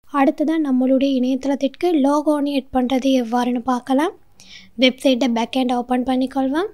அடுத்ததான் நம்மளுடைய இணையதளத்திற்கு லோகோன்னு எட் பண்ணுறது எவ்வாறுன்னு பார்க்கலாம் வெப்சைட்டை பேக்கெண்ட் ஓப்பன் பண்ணிக்கொள்வோம்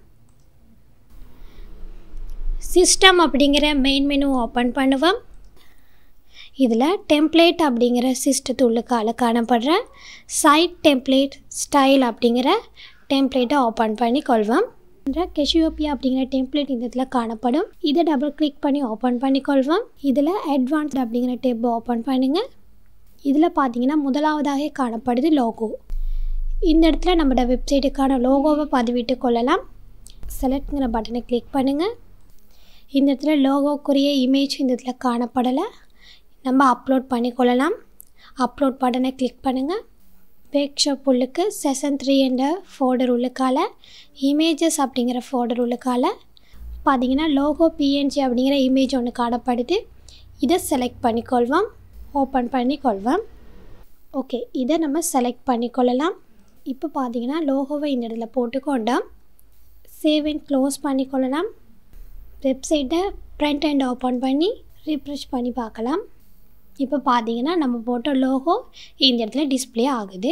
சிஸ்டம் அப்படிங்கிற மெயின் மெனு ஓப்பன் பண்ணுவோம் இதில் டெம்ப்ளேட் அப்படிங்கிற சிஸ்டத்துள்ளுக்கால காணப்படுற சைட் டெம்ப்ளேட் ஸ்டைல் அப்படிங்கிற டெம்ப்ளேட்டை ஓப்பன் பண்ணி கொள்வோம் கெஷியோப்பியா அப்படிங்கிற டெம்ப்ளேட் இந்த இதில் காணப்படும் இதை டபுள் கிளிக் பண்ணி ஓப்பன் பண்ணிக்கொள்வோம் இதில் அட்வான்ஸ்ட் அப்படிங்கிற டேப் ஓப்பன் பண்ணுங்கள் இதில் பார்த்தீங்கன்னா முதலாவதாக காணப்படுது லோகோ இந்த இடத்துல நம்மளோட வெப்சைட்டுக்கான லோகோவை பதிவிட்டு கொள்ளலாம் செலக்ட்ங்கிற பட்டனை கிளிக் பண்ணுங்கள் இந்த இடத்துல லோகோக்குரிய இமேஜ் இந்த இடத்துல காணப்படலை நம்ம அப்லோட் பண்ணிக்கொள்ளலாம் அப்லோட் பட்டனை கிளிக் பண்ணுங்கள் வேக்ஷாப் உள்ளுக்கு செஷன் த்ரீ என்ற ஃபோல்டர் உள்ளுக்கால இமேஜஸ் அப்படிங்கிற ஃபோல்டர் உள்ளுக்கால பார்த்தீங்கன்னா லோகோ பிஎன்ஜி அப்படிங்கிற இமேஜ் ஒன்று காணப்படுது இதை செலக்ட் பண்ணிக்கொள்வோம் ஓப்பன் பண்ணிக்கொள்வோம் ஓகே இதை நம்ம செலக்ட் பண்ணிக்கொள்ளலாம் இப்போ பார்த்தீங்கன்னா லோகோவை இந்த இடத்துல போட்டுக்கொண்டோம் சேவ் அண்ட் க்ளோஸ் பண்ணிக்கொள்ளலாம் வெப்சைட்டை ஃப்ரண்ட் அண்ட் ஓப்பன் பண்ணி ரீஃப்ரெஷ் பண்ணி பார்க்கலாம் இப்போ பார்த்தீங்கன்னா நம்ம போட்ட லோகோ இந்த இடத்துல டிஸ்பிளே ஆகுது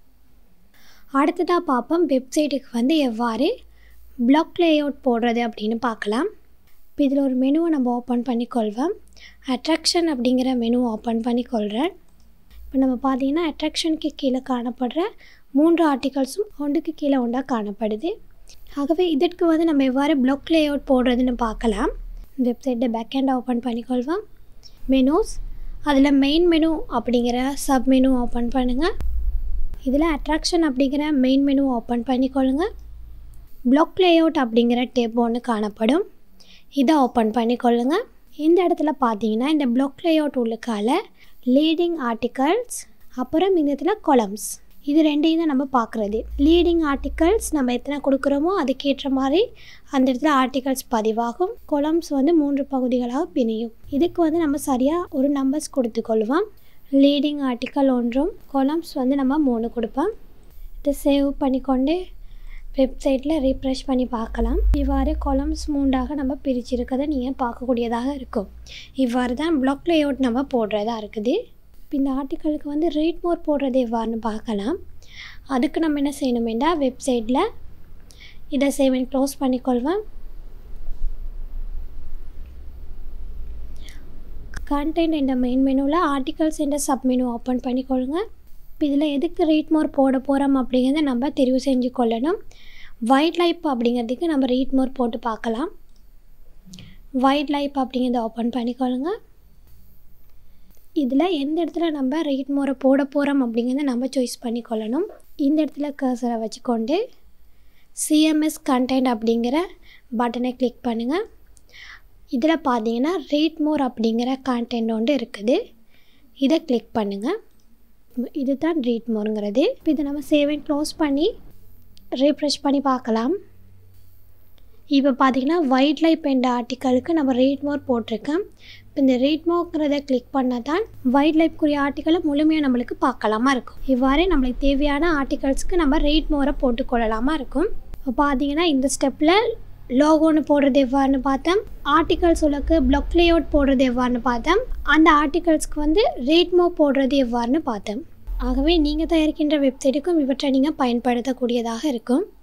அடுத்ததாக பார்ப்போம் வெப்சைட்டுக்கு வந்து எவ்வாறு பிளாக் லேஅவுட் போடுறது அப்படின்னு பார்க்கலாம் இப்போ இதில் ஒரு மெனுவை நம்ம ஓப்பன் பண்ணிக்கொள்வோம் அட்ராக்ஷன் அப்படிங்கிற மெனு ஓப்பன் பண்ணிக்கொள்கிறேன் இப்போ நம்ம பார்த்தீங்கன்னா அட்ராக்ஷனுக்கு கீழே காணப்படுற மூன்று ஆர்டிகல்ஸும் ஒன்றுக்கு கீழே ஒன்றாக காணப்படுது ஆகவே இதற்கு வந்து நம்ம எவ்வாறு பிளாக் லேஅவுட் போடுறதுன்னு பார்க்கலாம் வெப்சைட்டை பேக்கெண்ட் ஓப்பன் பண்ணிக்கொள்வோம் மெனூஸ் அதில் மெயின் மெனு அப்படிங்கிற சப் மெனு ஓப்பன் பண்ணுங்கள் இதில் அட்ராக்ஷன் அப்படிங்கிற மெயின் மெனு ஓப்பன் பண்ணிக்கொள்ளுங்க பிளாக் லேஅவுட் அப்படிங்கிற டேப் ஒன்று காணப்படும் இதை ஓப்பன் பண்ணிக்கொள்ளுங்க இந்த இடத்துல பார்த்தீங்கன்னா இந்த பிளாக் லேஅவுட் உள்ளுக்கால லீடிங் ஆர்டிகல்ஸ் அப்புறம் இந்த இடத்துல கொலம்ஸ் இது ரெண்டையும் தான் நம்ம பார்க்குறது லீடிங் ஆர்டிகல்ஸ் நம்ம எத்தனை கொடுக்குறோமோ அதுக்கேற்ற மாதிரி அந்த இடத்துல ஆர்டிகல்ஸ் பதிவாகும் கொலம்ஸ் வந்து மூன்று பகுதிகளாக பிணையும் இதுக்கு வந்து நம்ம சரியாக ஒரு நம்பர்ஸ் கொடுத்துக்கொள்வோம் லீடிங் ஆர்டிக்கல் ஒன்றும் கொலம்ஸ் வந்து நம்ம மூணு கொடுப்போம் இதை சேவ் பண்ணிக்கொண்டு வெப்சைட்டில் ரீஃப்ரெஷ் பண்ணி பார்க்கலாம் இவ்வாறு கொலம்ஸ் மூன்றாக நம்ம பிரிச்சிருக்கதை நீங்கள் பார்க்கக்கூடியதாக இருக்கும் இவ்வாறு தான் பிளாக் லேஅவுட் நம்ம போடுறதா இருக்குது இப்போ இந்த ஆர்டிக்கலுக்கு வந்து ரீட் மோர் போடுறது எவ்வாறுன்னு பார்க்கலாம் அதுக்கு நம்ம என்ன செய்யணுமெண்டா வெப்சைட்டில் இதை சேவ் அண்ட் க்ளோஸ் பண்ணிக்கொள்வேன் கண்டென்ட் என்ற மெயின் மெனுவில் ஆர்டிகல்ஸ் என்ற சப் மெனு ஓப்பன் பண்ணிக்கொள்ளுங்க இப்போ இதில் எதுக்கு ரீட் மோர் போட போகிறோம் அப்படிங்கிறத நம்ம தெரிவு செஞ்சு கொள்ளணும் வைல்ட் லைஃப் அப்படிங்கிறதுக்கு நம்ம ரீட் மோர் போட்டு பார்க்கலாம் வைல்ட் லைஃப் அப்படிங்கிறத ஓப்பன் பண்ணிக்கொள்ளுங்க இதில் எந்த இடத்துல நம்ம ரீட் மோரை போட போகிறோம் அப்படிங்கிறத நம்ம சாய்ஸ் பண்ணிக்கொள்ளணும் இந்த இடத்துல கர்சரை வச்சுக்கொண்டு சிஎம்எஸ் கண்டென்ட் அப்படிங்கிற பட்டனை கிளிக் பண்ணுங்கள் இதில் பார்த்தீங்கன்னா ரீட் மோர் அப்படிங்கிற கான்டென்ட் ஒன்று இருக்குது இதை கிளிக் பண்ணுங்கள் இது தான் ரீட் மோருங்கிறது இப்போ இதை நம்ம சேவ் அண்ட் க்ளோஸ் பண்ணி ரீஃப்ரெஷ் பண்ணி பார்க்கலாம் இப்போ பார்த்தீங்கன்னா வைல்ட் லைஃப் என்ற ஆர்டிக்கலுக்கு நம்ம ரீட் மோர் போட்டிருக்கேன் இப்போ இந்த ரீட் மோர்ங்கிறத கிளிக் பண்ணால் தான் வைல்ட் லைஃப்க்குரிய ஆர்டிக்கலை முழுமையாக நம்மளுக்கு பார்க்கலாமா இருக்கும் இவ்வாறே நம்மளுக்கு தேவையான ஆர்டிகல்ஸ்க்கு நம்ம ரீட் மோரை போட்டுக்கொள்ளலாமா இருக்கும் இப்போ பார்த்தீங்கன்னா இந்த ஸ்டெப்பில் லோகோன்னு போடுறது எவ்வாறுன்னு பார்த்தோம் ஆர்டிகல்ஸ் உள்ளக்கு பிளாக் லேஅவுட் போடுறது எவ்வாறுன்னு பார்த்தோம் அந்த ஆர்டிகல்ஸ்க்கு வந்து ரேட் மோ போடுறது எவ்வாறுன்னு பார்த்தோம் ஆகவே நீங்கள் தயாரிக்கின்ற வெப்சைட்டுக்கும் இவற்றை நீங்கள் பயன்படுத்தக்கூடியதாக இருக்கும்